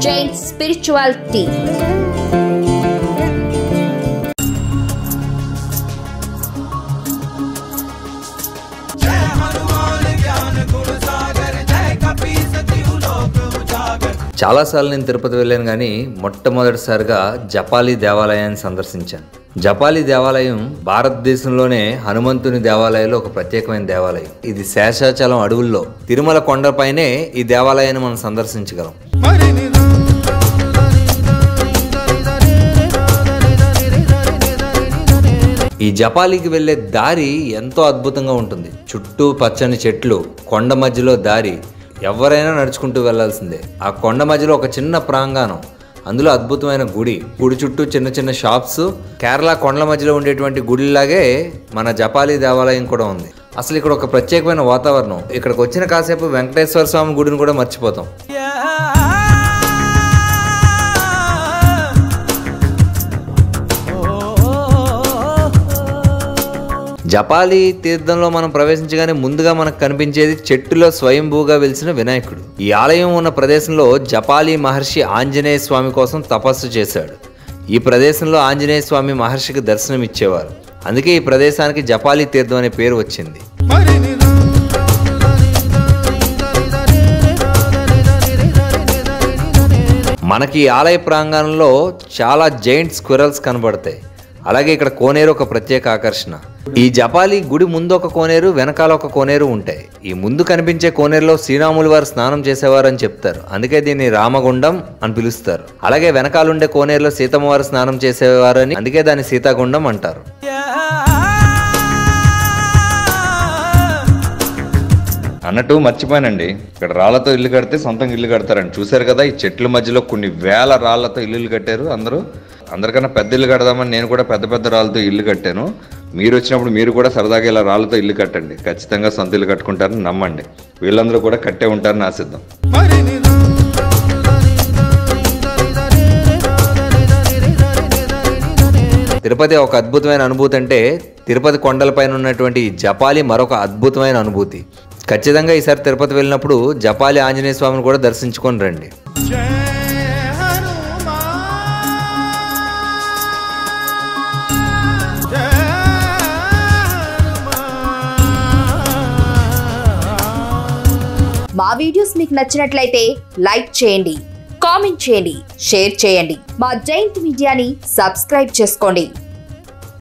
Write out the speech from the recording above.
Jain spirituality చాలాసార్లు నేను తిరుపతి వెళ్ళాను కానీ మొట్టమొదటిసారిగా జపాలి దేవాలయాన్ని సందర్శించాను జపాలి దేవాలయం భారతదేశంలోనే హనుమంతుని దేవాలయంలో ఒక ప్రత్యేకమైన దేవాలయం ఇది శేషాచలం అడవుల్లో తిరుమల కొండపైనే ఈ దేవాలయాన్ని మనం సందర్శించగలం ఈ జపాలికి వెళ్ళే దారి ఎంతో అద్భుతంగా ఉంటుంది చుట్టూ పచ్చని చెట్లు కొండ మధ్యలో దారి ఎవరైనా నడుచుకుంటూ వెళ్ళాల్సిందే ఆ కొండ మధ్యలో ఒక చిన్న ప్రాంగణం అందులో అద్భుతమైన గుడి గుడి చుట్టూ చిన్న చిన్న షాప్స్ కేరళ కొండల మధ్యలో ఉండేటువంటి గుడిలాగే మన జపాలి దేవాలయం కూడా ఉంది అసలు ఇక్కడ ఒక ప్రత్యేకమైన వాతావరణం ఇక్కడికి వచ్చిన కాసేపు వెంకటేశ్వర స్వామి గుడిని కూడా మర్చిపోతాం జపాలి తీర్థంలో మనం ప్రవేశించగానే ముందుగా మనకు కనిపించేది చెట్టులో స్వయంభూగా వెలిసిన వినాయకుడు ఈ ఆలయం ఉన్న ప్రదేశంలో జపాలి మహర్షి ఆంజనేయ స్వామి కోసం తపస్సు చేశాడు ఈ ప్రదేశంలో ఆంజనేయ స్వామి మహర్షికి దర్శనం ఇచ్చేవారు అందుకే ఈ ప్రదేశానికి జపాలి తీర్థం అనే పేరు వచ్చింది మనకి ఈ ఆలయ ప్రాంగణంలో చాలా జైంట్ స్క్విరల్స్ కనబడతాయి అలాగే ఇక్కడ కోనేరు ఒక ప్రత్యేక ఆకర్షణ ఈ జపాలి గుడి ముందు ఒక కోనేరు వెనకాల ఒక కోనేరు ఉంటాయి ఈ ముందు కనిపించే కోనేరులో శ్రీరాములు వారు స్నానం చేసేవారు అని చెప్తారు అందుకే దీన్ని రామగుండం అని పిలుస్తారు అలాగే వెనకాల ఉండే కోనేరులో సీతమ్మ వారు స్నానం చేసేవారని అందుకే దాన్ని సీతాగుండం అంటారు అన్నట్టు మర్చిపోయానండి ఇక్కడ రాళ్లతో ఇల్లు కడితే సొంతంగా ఇల్లు కడతారండి చూశారు కదా ఈ చెట్ల మధ్యలో కొన్ని వేల రాళ్లతో ఇల్లులు కట్టారు అందరూ అందరికన్నా పెద్ద ఇల్లు కడదామని నేను కూడా పెద్ద పెద్ద రాళ్ళతో ఇల్లు కట్టాను మీరు వచ్చినప్పుడు మీరు కూడా సరదాగా ఇలా రాళ్ళతో ఇల్లు కట్టండి ఖచ్చితంగా సొంత ఇల్లు కట్టుకుంటారని నమ్మండి వీళ్ళందరూ కూడా కట్టే ఉంటారని ఆశిద్దాం తిరుపతి ఒక అద్భుతమైన అనుభూతి అంటే తిరుపతి కొండలపైన ఉన్నటువంటి ఈ జపాలి మరొక అద్భుతమైన అనుభూతి ఖచ్చితంగా ఈసారి తిరుపతి వెళ్ళినప్పుడు జపాలి ఆంజనేయ స్వామిని కూడా దర్శించుకొని రండి మా వీడియోస్ మీకు నచ్చినట్లయితే లైక్ చేయండి కామెంట్ చేయండి షేర్ చేయండి మా జైంట్ మీడియాని సబ్స్క్రైబ్ చేసుకోండి